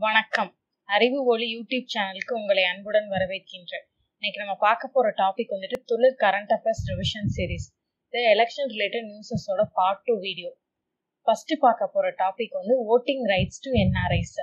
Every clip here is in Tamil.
வணக்கம் அறிவு ஒளி யூடியூப் சேனலுக்கு உங்களை அன்புடன் வரவேற்கின்றேன் இன்னைக்கு நம்ம பார்க்க போற டாபிக் வந்துட்டு Thulir current affairs revision series இது எலெக்ஷன் ரிலேட்டட் நியூஸஸோட பார்ட் டூ வீடியோ ஃபர்ஸ்ட் பார்க்க போற டாபிக் வந்து ஓட்டிங் ரைட்ஸ் டு என்ஆர்ஐஸ்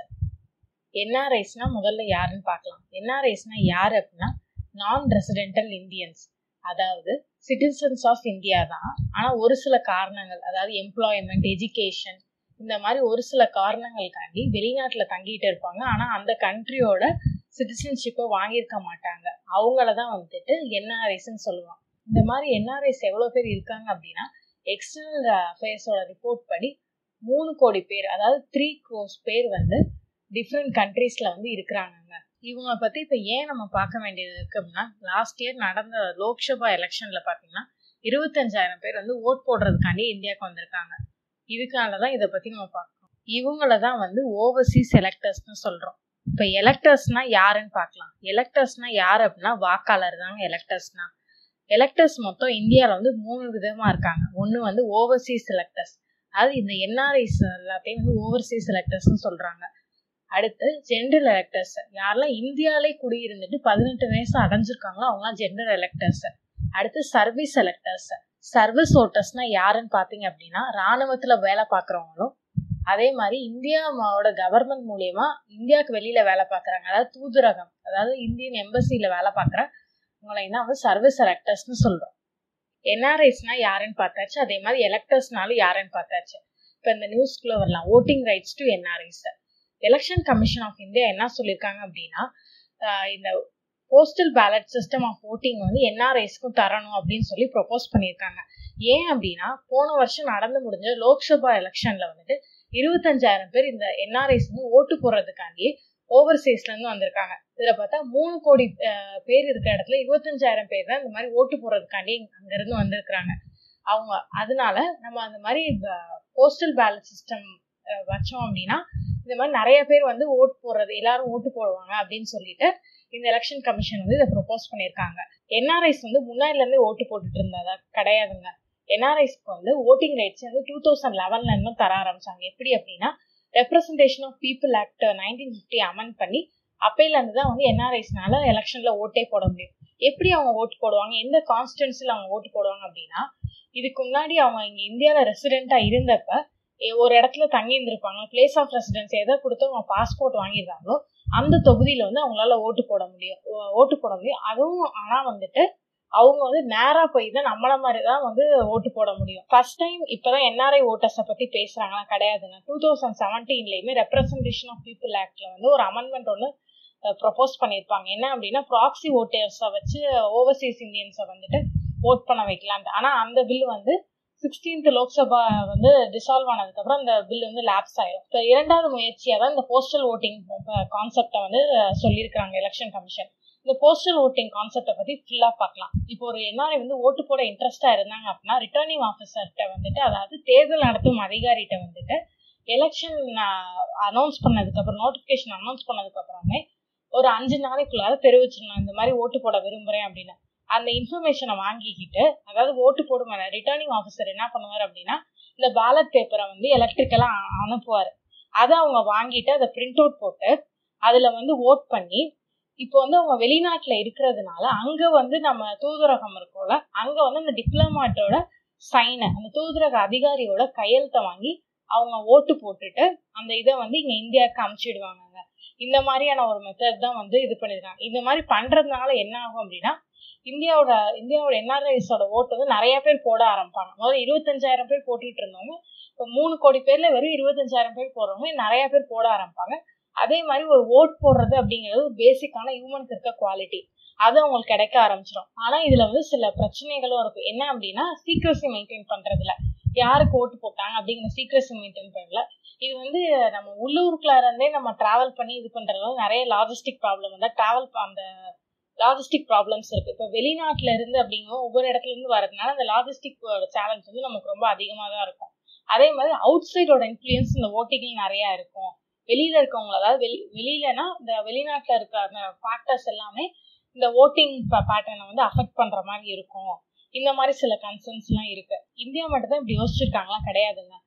என்ஆர்ஐஸ்னா முதல்ல யாருன்னு பார்க்கலாம் என்ஆர்ஐஸ்னா யார் அப்படின்னா நான் ரெசிடென்டல் இந்தியன்ஸ் அதாவது சிட்டிசன்ஸ் ஆஃப் இந்தியா தான் ஆனால் ஒரு சில காரணங்கள் அதாவது எம்ப்ளாய்மெண்ட் எஜுகேஷன் இந்த மாதிரி ஒரு சில காரணங்களுக்காண்டி வெளிநாட்டில் தங்கிட்டு இருப்பாங்க ஆனால் அந்த கண்ட்ரியோட சிட்டிசன்ஷிப்பை வாங்கியிருக்க மாட்டாங்க அவங்கள தான் வந்துட்டு என்ஆர்ஐஸ்ன்னு சொல்லுவாங்க இந்த மாதிரி என்ஆர்ஐஸ் எவ்வளோ பேர் இருக்காங்க அப்படின்னா எக்ஸ்டர்னல் அஃபேர்ஸோட ரிப்போர்ட் படி மூணு கோடி பேர் அதாவது த்ரீ க்ரோஸ் பேர் வந்து டிஃப்ரெண்ட் கண்ட்ரீஸில் வந்து இருக்கிறாங்கங்க இவங்க பற்றி இப்போ ஏன் நம்ம பார்க்க வேண்டியது இருக்கு அப்படின்னா லாஸ்ட் இயர் நடந்த லோக்சபா எலெக்ஷனில் பார்த்தீங்கன்னா இருபத்தஞ்சாயிரம் பேர் வந்து ஓட் போடுறதுக்காண்டி இந்தியாவுக்கு வந்திருக்காங்க இதுக்காக தான் இதை பற்றி நம்ம பார்க்கணும் இவங்கள தான் வந்து ஓவர்சீஸ் எலக்டர்ஸ்னு சொல்கிறோம் இப்போ எலக்டர்ஸ்னா யாருன்னு பார்க்கலாம் எலக்டர்ஸ்னா யார் அப்படின்னா வாக்காளர் தாங்க எலக்டர்ஸ்னா எலக்டர்ஸ் மொத்தம் இந்தியாவில் வந்து மூணு விதமாக இருக்காங்க ஒன்று வந்து ஓவர்சீஸ் எலக்டர்ஸ் அதாவது இந்த என்ஆர்ஐஸ் எல்லாத்தையும் வந்து ஓவர்சீஸ் எலக்டர்ஸ்னு சொல்கிறாங்க அடுத்து ஜென்ரல் எலக்டர்ஸ் யாரெல்லாம் இந்தியாவிலே குடியிருந்துட்டு பதினெட்டு வயசு அடைஞ்சிருக்காங்களோ அவங்களாம் ஜென்ரல் எலக்டர்ஸ் அடுத்து சர்வீஸ் எலக்டர்ஸ் சர்வீஸ் ஓட்டர்ஸ்னா யாருன்னு பார்த்தீங்க அப்படின்னா ராணுவத்தில் வேலை பார்க்குறவங்களும் அதே மாதிரி இந்தியாவோட கவர்மெண்ட் மூலியமா இந்தியாவுக்கு வெளியில வேலை பார்க்குறாங்க அதாவது தூதரகம் அதாவது இந்தியன் எம்பசியில் வேலை பார்க்குற உங்களை என்ன வந்து சர்வீஸ் எலக்டர்ஸ்னு சொல்கிறோம் என்ஆர்ஐஸ்னா யாருன்னு பார்த்தாச்சு அதே மாதிரி எலக்டர்ஸ்னாலும் யாருன்னு பார்த்தாச்சு இப்போ இந்த நியூஸ்க்குள்ளே வரலாம் voting rights to NRIs election commission of India என்ன சொல்லியிருக்காங்க அப்படின்னா இந்த postal ballot system of voting வந்து என்ஆர்ஐஸ்க்கும் தரணும் அப்படின்னு சொல்லி ப்ரொபோஸ் பண்ணியிருக்காங்க ஏன் அப்படின்னா போன வருஷம் நடந்து முடிஞ்ச லோக்சபா எலெக்ஷன்ல வந்துட்டு இருபத்தஞ்சாயிரம் பேர் இந்த என்ஆர்ஐஸ் வந்து ஓட்டு போடுறதுக்காண்டி ஓவர்சீஸ்ல இருந்து வந்திருக்காங்க இதுல பார்த்தா மூணு கோடி பேர் இருக்கிற இடத்துல இருபத்தஞ்சாயிரம் பேர் தான் இந்த மாதிரி ஓட்டு போடுறதுக்காண்டி அங்க இருந்து வந்திருக்கிறாங்க அவங்க அதனால நம்ம அந்த மாதிரி போஸ்டல் பேலட் சிஸ்டம் வச்சோம் அப்படின்னா இந்த மாதிரி நிறைய பேர் வந்து ஓட்டு போடுறது எல்லாரும் ஓட்டு போடுவாங்க அப்படின்னு சொல்லிட்டு இந்த எலெக்ஷன் கமிஷன் வந்து இதை ப்ரொபோஸ் பண்ணியிருக்காங்க என்ஆர்ஐஸ் வந்து முன்னாடில இருந்தே ஓட்டு போட்டுட்டு இருந்ததா கிடையாதுங்க என்ஆர்ஐஸ்க்கு வந்து ஓட்டிங் ரைட்ஸ் வந்து டூ தௌசண்ட் லெவன்ல இருந்தும் தர ஆரம்பிச்சாங்க எப்படி அப்படின்னா representation of people act nineteen fifty amend பண்ணி அப்பையில இருந்து தான் வந்து என்ஆர்ஐஸ்னால எலெக்ஷன்ல ஓட்டே போட முடியும் எப்படி அவங்க ஓட்டு போடுவாங்க எந்த கான்ஸ்டன்சில் அவங்க ஓட்டு போடுவாங்க அப்படின்னா இதுக்கு முன்னாடி அவங்க இங்க இந்தியாவில் ரெசிடென்ட்டா இருந்தப்ப ஒரு இடத்துல தங்கி இருந்திருப்பாங்க பிளேஸ் ஆஃப் ரெசிடென்ஸ் எதை கொடுத்து அவங்க பாஸ்போர்ட் வாங்கியிருந்தாங்களோ அந்த தொகுதியில வந்து அவங்களால ஓட்டு போட முடியும் ஓட்டு போட முடியும் அதுவும் ஆனா வந்துட்டு அவங்க வந்து நேரா போய் தான் நம்மள மாதிரி தான் வந்து ஓட்டு போட முடியும் ஃபர்ஸ்ட் டைம் இப்பதான் என்ஆர்ஐ ஓட்டர்ஸை பத்தி பேசுறாங்களா கிடையாதுங்க டூ தௌசண்ட் செவன்டீன்லயுமே ரெப்ரசன்டேஷன் ஆஃப் பீப்புள் ஆக்ட்ல வந்து ஒரு அமெண்ட்மெண்ட் ஒன்று ப்ரொபோஸ் பண்ணியிருப்பாங்க என்ன அப்படின்னா ப்ராக்சி ஓட்டர்ஸை வச்சு ஓவர்சீஸ் இந்தியன்ஸை வந்துட்டு ஓட் பண்ண வைக்கலான்ட்டு ஆனா அந்த பில் வந்து சிக்ஸ்டீன்த் லோக்சபா வந்து டிசால்வ் ஆனதுக்கப்புறம் அந்த பில் வந்து லேப்ஸ் ஆயிரும் இப்போ இரண்டாவது முயற்சியாக தான் இந்த போஸ்டல் ஓட்டிங் கான்செப்டை வந்து சொல்லியிருக்காங்க எலெக்ஷன் கமிஷன் இந்த போஸ்டல் ஓட்டிங் கான்செப்டை பற்றி ஃபுல்லாக பார்க்கலாம் இப்போ ஒரு என்ஆர்ஐ வந்து ஓட்டு போட இன்ட்ரெஸ்டாக இருந்தாங்க அப்படின்னா ரிட்டர்னிங் ஆஃபீஸர்கிட்ட வந்துட்டு அதாவது தேர்தல் நடத்தும் அதிகாரிகிட்ட வந்துட்டு எலெக்ஷன் அனௌன்ஸ் பண்ணதுக்கப்புறம் நோட்டிஃபிகேஷன் அனௌன்ஸ் பண்ணதுக்கப்புறமே ஒரு அஞ்சு நாளைக்குள்ளார தெரிவிச்சிடணும் இந்த மாதிரி ஓட்டு போட விரும்புகிறேன் அப்படின்னு அந்த இன்ஃபர்மேஷனை வாங்கிக்கிட்டு அதாவது ஓட்டு போடும் ரிட்டர்னிங் ஆஃபீஸர் என்ன பண்ணுவார் அப்படின்னா இந்த பேலட் பேப்பரை வந்து எலக்ட்ரிக்கலாக அனுப்புவார் அதை அவங்க வாங்கிட்டு அதை பிரிண்ட் அவுட் போட்டு அதில் வந்து ஓட் பண்ணி இப்போ வந்து அவங்க வெளிநாட்டில் இருக்கிறதுனால அங்கே வந்து நம்ம தூதரகம் இருக்கோம்ல அங்கே வந்து அந்த டிப்ளமாட்டோட சைனை அந்த தூதரக அதிகாரியோட கையெழுத்தை வாங்கி அவங்க ஓட்டு போட்டுட்டு அந்த இதை வந்து இங்கே இந்தியாவுக்கு அமுச்சிடுவாங்க இந்த மாதிரியான ஒரு மெத்தட் தான் வந்து இது பண்ணியிருக்காங்க இந்த மாதிரி பண்ணுறதுனால என்ன ஆகும் அப்படின்னா இந்தியாவோட இந்தியாவோட என்ஆர்ஐஸோட ஓட்டு வந்து நிறைய பேர் போட ஆரம்பிப்பாங்க முதல்ல இருபத்தஞ்சாயிரம் பேர் போட்டுட்டு இருந்தவங்க இப்போ மூணு கோடி பேர்ல வெறும் இருபத்தஞ்சாயிரம் பேர் போடுறவங்க நிறைய பேர் போட ஆரம்பிப்பாங்க அதே மாதிரி ஒரு ஓட் போடுறது அப்படிங்கிறது பேசிக்கான ஹியூமனுக்கு இருக்க குவாலிட்டி அது அவங்களுக்கு கிடைக்க ஆரம்பிச்சிடும் ஆனா இதுல வந்து சில பிரச்சனைகளும் இருக்கு என்ன அப்படின்னா சீக்ரஸி மெயின்டைன் பண்றதுல யாருக்கு ஓட்டு போட்டாங்க அப்படிங்கிற சீக்ரஸி மெயின்டைன் பண்ணல இது வந்து நம்ம உள்ளூருக்குள்ள இருந்தே நம்ம டிராவல் பண்ணி இது பண்றதுல நிறைய லாஜிஸ்டிக் ப்ராப்ளம் வந்து டிராவல் அந்த லாஜிஸ்டிக் ப்ராப்ளம்ஸ் இருக்கு இப்போ வெளிநாட்டுல இருந்து அப்படிங்கும் ஒவ்வொரு இடத்துல இருந்து வரதுனால அந்த லாஜிஸ்டிக் சேலஞ்ச் வந்து நமக்கு ரொம்ப அதிகமாக தான் இருக்கும் அதே மாதிரி அவுட் சைடோட இன்ஃப்ளூயன்ஸ் இந்த ஓட்டிங்ல நிறைய இருக்கும் வெளியில இருக்கவங்க அதாவது வெளி வெளியிலனா இந்த வெளிநாட்டுல இருக்க அந்த ஃபேக்டர்ஸ் எல்லாமே இந்த ஓட்டிங் பேட்டர்னை வந்து அஃபெக்ட் பண்ற மாதிரி இருக்கும் இந்த மாதிரி சில கன்சர்ன்ஸ்லாம் இருக்கு இந்தியா மட்டும் தான் இப்படி யோசிச்சிருக்காங்களா கிடையாதுங்க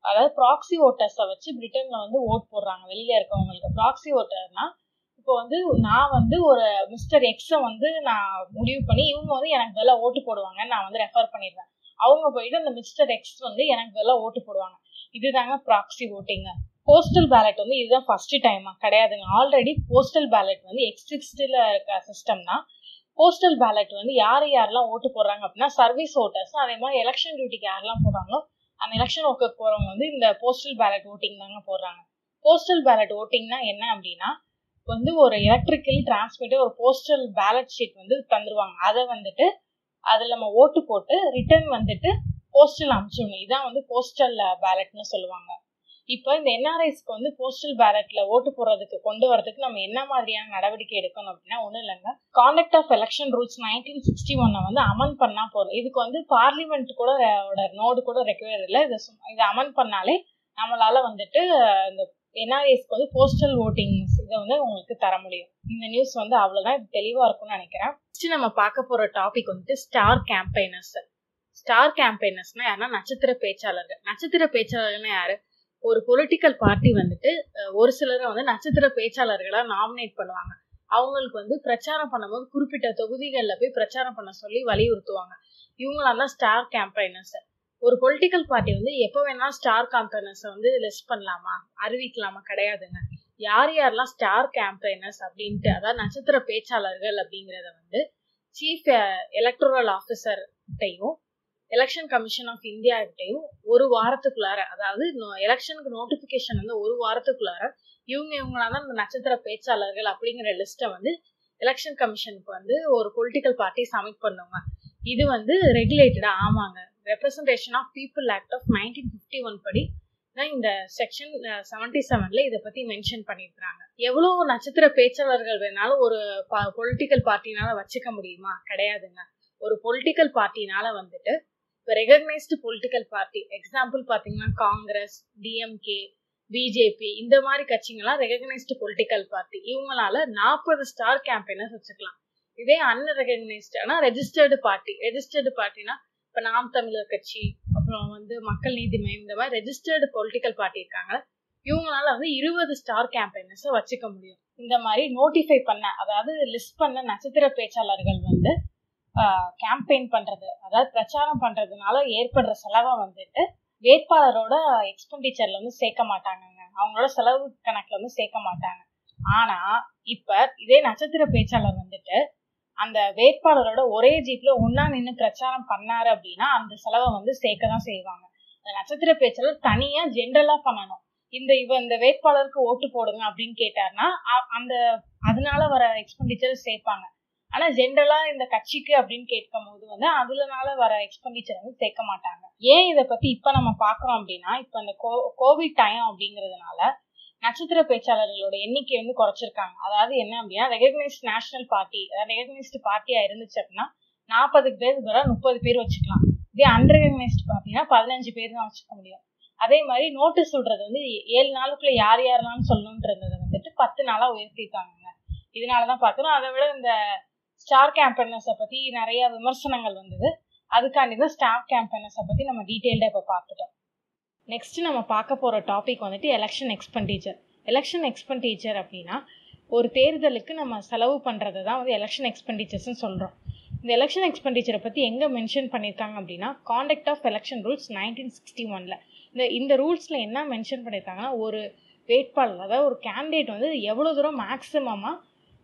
அதாவது ப்ராக்ஸி ஓட்டர்ஸை வச்சு பிரிட்டன்ல வந்து ஓட் போடுறாங்க வெளியில இருக்கவங்களுக்கு ப்ராக்ஸி ஓட்டர்னா இப்போ வந்து நான் வந்து ஒரு மிஸ்டர் எக்ஸை வந்து நான் முடிவு பண்ணி இவங்க வந்து எனக்கு வேலை ஓட்டு போடுவாங்க நான் வந்து ரெஃபர் பண்ணிடுவேன் அவங்க போயிட்டு அந்த மிஸ்டர் எக்ஸ் வந்து எனக்கு வேலை ஓட்டு போடுவாங்க இதுதாங்க ப்ராக்ஸி ஓட்டிங்க போஸ்டல் பேலட் வந்து இதுதான் ஃபர்ஸ்ட் டைமா கிடையாதுங்க ஆல்ரெடி போஸ்டல் பேலட் வந்து எக்ஸிஸ்டில் இருக்க சிஸ்டம்னா போஸ்டல் பேலட் வந்து யார் யாரெல்லாம் ஓட்டு போடுறாங்க அப்படின்னா சர்வீஸ் ஓட்டர்ஸ் அதே மாதிரி எலெக்ஷன் டியூட்டிக்கு யாரெல்லாம் போடுறாங்களோ அந்த எலெக்ஷன் ஒர்க்கு போகிறவங்க வந்து இந்த போஸ்டல் பேலட் ஓட்டிங் தாங்க போடுறாங்க போஸ்டல் பேலட் ஓட்டிங்னா என்ன அப்படின்னா வந்து ஒரு எலக்ட்ரிக்கலி டிரான்ஸ்மிட்டட் ஒரு போஸ்டல் பேலட் ஷீட் வந்து தந்துருவாங்க அதை வந்துட்டு அதில் நம்ம ஓட்டு போட்டு ரிட்டர்ன் வந்துட்டு போஸ்டல் அனுப்பிச்சிடணும் இதான் வந்து போஸ்டல் பேலட்னு சொல்லுவாங்க இப்போ இந்த என்ஆர்ஐஸ்க்கு வந்து போஸ்டல் பேலட்ல ஓட்டு போடுறதுக்கு கொண்டு வரதுக்கு நம்ம என்ன மாதிரியான நடவடிக்கை எடுக்கணும் அப்படின்னா ஒன்றும் இல்லைங்க conduct of election rules nineteen sixty ஒன்னை வந்து அமன் பண்ணா போதும் இதுக்கு வந்து பார்லிமெண்ட் கூட நோடு கூட ரெக்வயர் இல்லை இதை இதை அமன் பண்ணாலே நம்மளால வந்துட்டு இந்த என்ஆர்ஐஸ்க்கு வந்து போஸ்டல் ஓட்டிங் இதை வந்து உங்களுக்கு தர முடியும் இந்த நியூஸ் வந்து அவ்வளோதான் இது தெளிவாக இருக்கும்னு நினைக்கிறேன் ஃபஸ்ட்டு நம்ம பார்க்க போகிற டாபிக் வந்துட்டு ஸ்டார் கேம்பெயினர்ஸ் ஸ்டார் கேம்பெயினர்ஸ்னா யாருன்னா நட்சத்திர பேச்சாளர்கள் நட்சத்திர பேச்சாளர்கள்னா யாரு ஒரு பொலிட்டிக்கல் பார்ட்டி வந்துட்டு ஒரு சிலரை வந்து நட்சத்திர பேச்சாளர்களாக நாமினேட் பண்ணுவாங்க அவங்களுக்கு வந்து பிரச்சாரம் பண்ணும்போது குறிப்பிட்ட தொகுதிகளில் போய் பிரச்சாரம் பண்ண சொல்லி வலியுறுத்துவாங்க இவங்களாம் தான் ஸ்டார் கேம்பெயினர்ஸ் ஒரு பொலிட்டிக்கல் பார்ட்டி வந்து எப்போ வேணாலும் ஸ்டார் கேம்பெயினர்ஸை வந்து லிஸ்ட் பண்ணலாமா அறிவிக்கலாமா கிடையாதுங்க யார் யாரெல்லாம் ஸ்டார் கேம்பெயினர்ஸ் அப்படின்ட்டு அதாவது நட்சத்திர பேச்சாளர்கள் அப்படிங்கிறத வந்து சீஃப் எலக்ட்ரல் ஆஃபீஸர்கிட்டையும் எலெக்ஷன் கமிஷன் ஆஃப் இந்தியா கிட்டையும் ஒரு வாரத்துக்குள்ளார அதாவது எலெக்ஷனுக்கு நோட்டிபிகேஷன் வந்து ஒரு வாரத்துக்குள்ளார இவங்க இவங்களா தான் இந்த நட்சத்திர பேச்சாளர்கள் அப்படிங்கிற லிஸ்ட்டை வந்து எலெக்ஷன் கமிஷனுக்கு வந்து ஒரு பொலிட்டிக்கல் பார்ட்டி சப்மிட் பண்ணுவாங்க இது வந்து ரெகுலேட்டடா ஆமாங்க representation of people act of nineteen fifty one படி தான் இந்த செக்ஷன் செவன்டி செவன்ல இதை பத்தி மென்ஷன் பண்ணியிருக்காங்க எவ்வளவு நட்சத்திர பேச்சாளர்கள் வேணாலும் ஒரு பொலிட்டிக்கல் பார்ட்டினால வச்சுக்க முடியுமா கிடையாதுங்க ஒரு பொலிட்டிக்கல் பார்ட்டினால வந்துட்டு இப்போ ரெகக்னைஸ்டு பொலிட்டிக்கல் பார்ட்டி எக்ஸாம்பிள் பார்த்தீங்கன்னா காங்கிரஸ் டிஎம்கே பிஜேபி இந்த மாதிரி கட்சிங்கெல்லாம் ரெகக்னைஸ்டு பொலிட்டிக்கல் பார்ட்டி இவங்களால நாற்பது ஸ்டார் கேம்பெயினர்ஸ் வச்சுக்கலாம் இதே அன்ரெகனைஸ்டு ஆனால் ரெஜிஸ்டர்டு பார்ட்டி ரெஜிஸ்டர்டு பார்ட்டினா இப்போ நாம் தமிழர் கட்சி அப்புறம் வந்து மக்கள் நீதி மையம் இந்த மாதிரி ரெஜிஸ்டர்டு பொலிட்டிக்கல் பார்ட்டி இருக்காங்க இவங்களால வந்து இருபது ஸ்டார் கேம்பெயினர்ஸை வச்சுக்க முடியும் இந்த மாதிரி நோட்டிஃபை பண்ண அதாவது லிஸ்ட் பண்ண நட்சத்திர பேச்சாளர்கள் வந்து கேம்பெயின் பண்றது அதாவது பிரச்சாரம் பண்றதுனால ஏற்படுற செலவை வந்துட்டு வேட்பாளரோட எக்ஸ்பெண்டிச்சர்ல வந்து சேர்க்க மாட்டாங்கங்க அவங்களோட செலவு கணக்குல வந்து சேர்க்க மாட்டாங்க ஆனா இப்ப இதே நட்சத்திர பேச்சாளர் வந்துட்டு அந்த வேட்பாளரோட ஒரே ஜீப்ல ஒன்னா நின்று பிரச்சாரம் பண்ணாரு அப்படின்னா அந்த செலவை வந்து சேர்க்க தான் செய்வாங்க அந்த நட்சத்திர பேச்சாளர் தனியா ஜென்ரலா பண்ணணும் இந்த இவ இந்த வேட்பாளருக்கு ஓட்டு போடுங்க அப்படின்னு கேட்டாருன்னா அந்த அதனால வர எக்ஸ்பெண்டிச்சர் சேர்ப்பாங்க ஆனா ஜென்ரலா இந்த கட்சிக்கு அப்படின்னு கேட்கும் போது வந்து அதுலனால வர எக்ஸ்பெண்டிச்சர் வந்து சேர்க்க மாட்டாங்க ஏன் இதை பத்தி இப்ப நம்ம பாக்குறோம் அப்படின்னா இப்ப இந்த கோவிட் டைம் அப்படிங்கறதுனால நட்சத்திர பேச்சாளர்களோட எண்ணிக்கை வந்து குறைச்சிருக்காங்க அதாவது என்ன அப்படின்னா ரெகக்னைஸ்ட் நேஷனல் பார்ட்டி அதாவது ரெகக்னைஸ்டு பார்ட்டியா இருந்துச்சு அப்படின்னா நாற்பது பேருக்கு பதிலாக முப்பது பேர் வச்சுக்கலாம் இதே அன்ரெகனைஸ்டு பார்ட்டினா பதினஞ்சு பேர் தான் வச்சுக்க முடியும் அதே மாதிரி நோட்டீஸ் சொல்றது வந்து ஏழு நாளுக்குள்ள யார் யாரெல்லாம் சொல்லணுன்றதை வந்துட்டு பத்து நாளா உயர்த்திருக்காங்க இதனாலதான் பாக்குறோம் அதை விட இந்த ஸ்டார் கேம்பெயினர்ஸை பத்தி நிறைய விமர்சனங்கள் வந்தது அதுக்காண்டி தான் ஸ்டார் கேம்பெயினர்ஸை பத்தி நம்ம டீட்டெயில்டா இப்போ பார்த்துட்டோம் நெக்ஸ்ட் நம்ம பார்க்க போற டாபிக் வந்துட்டு எலெக்ஷன் எக்ஸ்பெண்டிச்சர் எலெக்ஷன் எக்ஸ்பெண்டிச்சர் அப்படின்னா ஒரு தேர்தலுக்கு நம்ம செலவு பண்றது தான் வந்து எலெக்ஷன் எக்ஸ்பெண்டிச்சர்ஸ்னு சொல்றோம் இந்த எலெக்ஷன் எக்ஸ்பெண்டிச்சரை பத்தி எங்க மென்ஷன் பண்ணியிருக்காங்க அப்படின்னா conduct of election rules nineteen sixty ஒன்ல இந்த இந்த ரூல்ஸ்ல என்ன மென்ஷன் பண்ணியிருக்காங்கன்னா ஒரு வேட்பாளர் அதாவது ஒரு கேண்டிடேட் வந்து எவ்வளோ தூரம் மேக்ஸிமமாக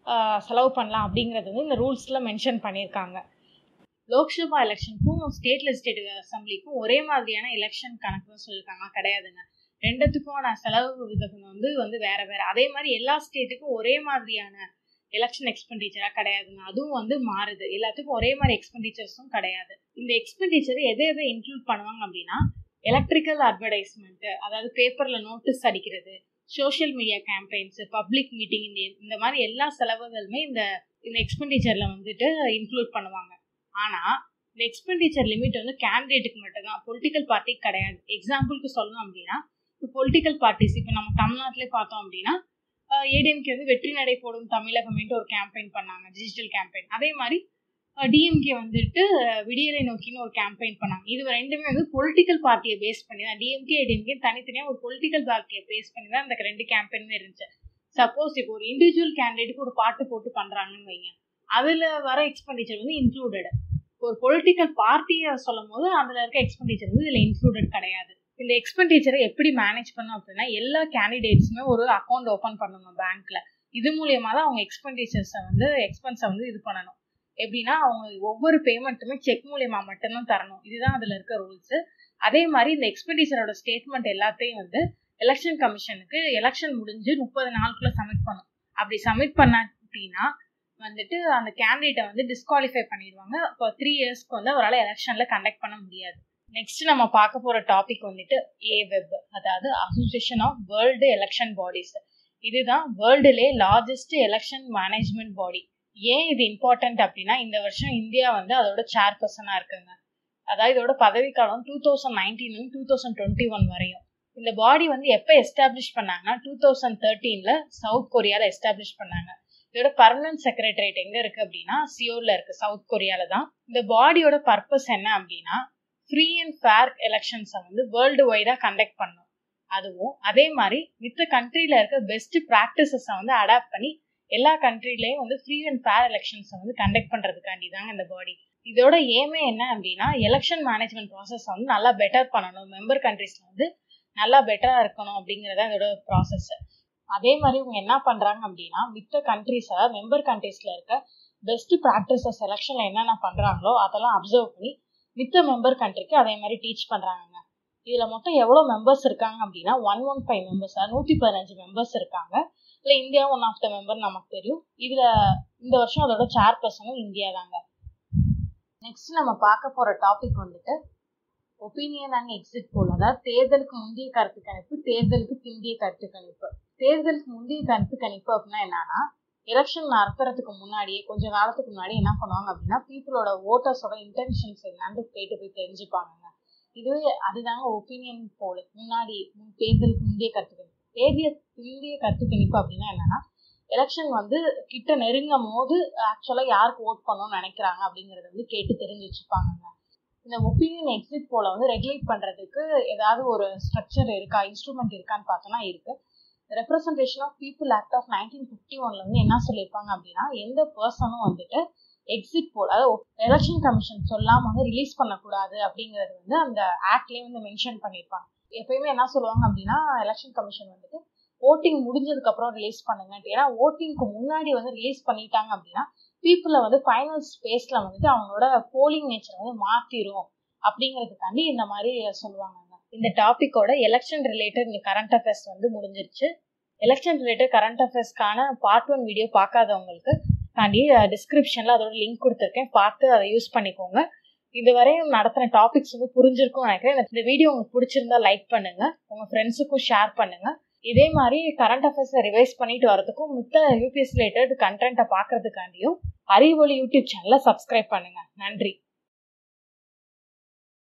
செலவு பண்ணலாம் அப்படிங்கிறது வந்து இந்த ரூல்ஸில் மென்ஷன் பண்ணியிருக்காங்க லோக்சபா எலெக்ஷனுக்கும் ஸ்டேட் லெஜிஸ்லேட்டிவ் அசம்பிளிக்கும் ஒரே மாதிரியான எலெக்ஷன் கணக்கு சொல்லியிருக்காங்க கிடையாதுங்க ரெண்டுத்துக்கும் நான் செலவு விதம் வந்து வந்து வேற வேற அதே மாதிரி எல்லா ஸ்டேட்டுக்கும் ஒரே மாதிரியான எலெக்ஷன் எக்ஸ்பெண்டிச்சரா கிடையாதுங்க அதுவும் வந்து மாறுது எல்லாத்துக்கும் ஒரே மாதிரி எக்ஸ்பெண்டிச்சர்ஸும் கிடையாது இந்த எக்ஸ்பெண்டிச்சர் எதை எதை இன்க்ளூட் பண்ணுவாங்க அப்படின்னா எலக்ட்ரிக்கல் அட்வர்டைஸ்மெண்ட் அதாவது பேப்பர்ல நோட்டீஸ் அடிக்கிறது social media campaigns public meeting இந்த இந்த மாதிரி எல்லா செலவுகளுமே இந்த இந்த எக்ஸ்பெண்டிச்சர்ல வந்துட்டு இன்க்ளூட் பண்ணுவாங்க ஆனா இந்த எக்ஸ்பெண்டிச்சர் லிமிட் வந்து கேண்டிடேட்டுக்கு மட்டும்தான் பொலிட்டிக்கல் பார்ட்டிக்கு கிடையாது எக்ஸாம்பிளுக்கு சொல்லணும் அப்படின்னா இப்போ பொலிட்டிக்கல் பார்ட்டிஸ் இப்போ நம்ம தமிழ்நாட்டிலே பார்த்தோம் அப்படின்னா ஏடிஎம்கே வந்து வெற்றி நடை போடும் தமிழகமேட்டு ஒரு கேம்பெயின் பண்ணாங்க டிஜிட்டல் கேம்பெயின் அதே மாதிரி டிஎம்கே வந்துட்டு விடியலை நோக்கின்னு ஒரு கேம்பெயின் பண்ணாங்க இது ரெண்டுமே வந்து பொலிட்டிக்கல் பார்ட்டியை பேஸ் பண்ணி தான் டிஎம்கே டிஎம்கே தனித்தனியாக ஒரு பொலிட்டிக்கல் பார்ட்டியை பேஸ் பண்ணி தான் அந்த ரெண்டு கேம்பெயினுமே இருந்துச்சு சப்போஸ் இப்போ ஒரு இண்டிவிஜுவல் கேண்டிடேட்டுக்கு ஒரு பாட்டு போட்டு பண்ணுறாங்கன்னு வைங்க அதில் வர எக்ஸ்பெண்டிச்சர் வந்து இன்க்ளூடட் ஒரு பொலிட்டிக்கல் பார்ட்டியை சொல்லும் போது அதில் இருக்க எக்ஸ்பெண்டிச்சர் வந்து இதில் இன்க்ளூடட் கிடையாது இந்த எக்ஸ்பெண்டிச்சரை எப்படி மேனேஜ் பண்ணும் அப்படின்னா எல்லா கேண்டிடேட்ஸுமே ஒரு அக்கௌண்ட் ஓப்பன் பண்ணணும் பேங்க்ல இது மூலியமா தான் அவங்க எக்ஸ்பெண்டிச்சர்ஸை வந்து எக்ஸ்பென்ஸை வந்து இது பண்ணணும் எப்படின்னா அவங்க ஒவ்வொரு பேமெண்ட்டுமே செக் மூலியமா மட்டும்தான் தரணும் இதுதான் அதில் இருக்க ரூல்ஸ் அதே மாதிரி இந்த எக்ஸ்பெண்டிச்சரோட ஸ்டேட்மெண்ட் எல்லாத்தையும் வந்து எலெக்ஷன் கமிஷனுக்கு எலெக்ஷன் முடிஞ்சு முப்பது நாளுக்குள்ள சப்மிட் பண்ணும் அப்படி சப்மிட் பண்ண அப்படின்னா வந்துட்டு அந்த கேண்டிடேட்டை வந்து டிஸ்குவாலிஃபை பண்ணிடுவாங்க இப்போ த்ரீ இயர்ஸ்க்கு வந்து அவரால் எலெக்ஷனில் கண்டக்ட் பண்ண முடியாது நெக்ஸ்ட் நம்ம பார்க்க போகிற டாபிக் வந்துட்டு ஏ வெப் அதாவது association of world election bodies இதுதான் வேர்ல்டுலே லார்ஜஸ்ட் எலெக்ஷன் மேனேஜ்மெண்ட் பாடி ஏன் இது இம்பார்ட்டன்ட் அப்படின்னா இந்த வருஷம் இந்தியா வந்து அதோட சேர் பர்சனாக இருக்குங்க அதாவது இதோட பதவிக்காலம் two thousand nineteen two thousand twenty one வரையும் இந்த பாடி வந்து எப்போ எஸ்டாப்ளிஷ் பண்ணாங்கன்னா டூ தௌசண்ட் தேர்ட்டீனில் சவுத் கொரியாவில் எஸ்டாப்ளிஷ் பண்ணாங்க இதோட பர்மனன்ட் செக்ரட்டரியேட் எங்கே இருக்குது அப்படின்னா சியோலில் இருக்குது சவுத் கொரியாவில் தான் இந்த பாடியோட பர்பஸ் என்ன அப்படின்னா ஃப்ரீ அண்ட் ஃபேர் எலெக்ஷன்ஸை வந்து வேர்ல்டு வைடாக கண்டக்ட் பண்ணும் அதுவும் அதே மாதிரி மித்த கண்ட்ரியில் இருக்க பெஸ்ட் ப்ராக்டிசஸை வந்து அடாப்ட் பண்ணி எல்லா கண்ட்ரிலையும் வந்து ஃப்ரீ அண்ட் ஃபேர் எலெக்ஷன்ஸை வந்து கண்டக்ட் பண்ணுறதுக்காண்டி தாங்க இந்த பாடி இதோட ஏமே என்ன அப்படின்னா எலெக்ஷன் மேனேஜ்மெண்ட் ப்ராசஸ் வந்து நல்லா பெட்டர் பண்ணணும் மெம்பர் கண்ட்ரீஸ்ல வந்து நல்லா பெட்டராக இருக்கணும் அப்படிங்கிறத இதோட ப்ராசஸ் அதே மாதிரி இவங்க என்ன பண்ணுறாங்க அப்படின்னா மித்த கண்ட்ரிஸை மெம்பர் கண்ட்ரீஸில் இருக்க பெஸ்ட் ப்ராக்டிசஸ் எலெக்ஷனில் என்னென்ன பண்ணுறாங்களோ அதெல்லாம் அப்சர்வ் பண்ணி மித்த மெம்பர் கண்ட்ரிக்கு அதே மாதிரி டீச் பண்ணுறாங்க இதில் மொத்தம் எவ்வளோ மெம்பர்ஸ் இருக்காங்க அப்படின்னா ஒன் ஒன் ஃபைவ் மெம்பர்ஸ் நூற்றி பதினஞ்சு மெம்பர்ஸ் இருக்காங்க இல்லை India one of the member நமக்கு தெரியும் இதில் இந்த வருஷம் அதோட சேர் பர்சனும் இந்தியா தாங்க நெக்ஸ்ட் நம்ம பார்க்க போகிற டாபிக் வந்துட்டு ஒப்பீனியன் அண்ட் எக்ஸிட் போல் அதாவது தேர்தலுக்கு முந்தைய கருத்து கணிப்பு தேர்தலுக்கு பிந்தைய கருத்து கணிப்பு தேர்தலுக்கு முந்தைய கருத்து கணிப்பு அப்படின்னா என்னன்னா எலெக்ஷன் நடத்துறதுக்கு முன்னாடியே கொஞ்ச காலத்துக்கு முன்னாடி என்ன பண்ணுவாங்க அப்படின்னா பீப்புளோட ஓட்டர்ஸோட இன்டென்ஷன்ஸ் என்னன்னு கேட்டு போய் தெரிஞ்சுப்பாங்க இதுவே அதுதாங்க ஒப்பீனியன் போல் முன்னாடி தேர்தலுக்கு முந்தைய கருத்து கணிப்பு தேர்தல் பிந்தைய கருத்து கணிப்பு அப்படின்னா என்னன்னா எலெக்ஷன் வந்து கிட்ட நெருங்கும் போது ஆக்சுவலாக யாருக்கு ஓட் பண்ணணும்னு நினைக்கிறாங்க அப்படிங்கிறத வந்து கேட்டு தெரிஞ்சு வச்சுப்பாங்க இந்த ஒப்பீனியன் எக்ஸிட் போல வந்து ரெகுலேட் பண்ணுறதுக்கு ஏதாவது ஒரு ஸ்ட்ரக்சர் இருக்கா இன்ஸ்ட்ருமெண்ட் இருக்கான்னு பார்த்தோன்னா இருக்கு representation of people act of nineteen fifty ஒன்ல வந்து என்ன சொல்லியிருப்பாங்க அப்படின்னா எந்த பர்சனும் வந்துட்டு எக்ஸிட் போல் அதாவது எலெக்ஷன் கமிஷன் சொல்லாம வந்து ரிலீஸ் பண்ணக்கூடாது அப்படிங்கிறது வந்து அந்த ஆக்ட்லேயே வந்து மென்ஷன் பண்ணியிருப்பாங்க எப்பயுமே என்ன சொல்லுவாங்க அப்படின்னா எலெக்ஷன் கமிஷன் வந்துட்டு ஓட்டிங் முடிஞ்சதுக்கு அப்புறம் ரிலீஸ் பண்ணுங்க ஏன்னா ஓட்டிங்க்கு முன்னாடி வந்து ரிலீஸ் பண்ணிட்டாங்க அப்படின்னா பீப்புளை வந்து ஃபைனல் ஸ்பேஸ்ல வந்துட்டு அவங்களோட போலிங் நேச்சரை வந்து மாத்திரும் அப்படிங்கிறதுக்காண்டி இந்த மாதிரி சொல்லுவாங்க இந்த டாபிக்கோட எலெக்ஷன் ரிலேட்டட் இந்த கரண்ட் அஃபேர்ஸ் வந்து முடிஞ்சிருச்சு எலெக்ஷன் ரிலேட்டட் கரண்ட் அஃபேர்ஸ்க்கான பார்ட் ஒன் வீடியோ பார்க்காதவங்களுக்கு தாண்டி டிஸ்கிரிப்ஷனில் அதோட லிங்க் கொடுத்துருக்கேன் பார்த்து அதை யூஸ் பண்ணிக்கோங்க இதுவரையும் நடத்தின டாபிக்ஸ் வந்து புரிஞ்சிருக்கும் நினைக்கிறேன் இந்த வீடியோ உங்களுக்கு பிடிச்சிருந்தா லைக் பண்ணுங்க உங்க ஃப்ரெண்ட்ஸுக்கும் ஷேர் பண்ணுங்க இதே மாதிரி கரண்ட் அஃபேர்ஸை ரிவைஸ் பண்ணிட்டு வரதுக்கும் மித்த யூபிஎஸ் ரிலேட்டட் கண்டென்ட்டை பார்க்கறதுக்காண்டியும் அறிவொளி யூடியூப் சேனலை சப்ஸ்கிரைப் பண்ணுங்க நன்றி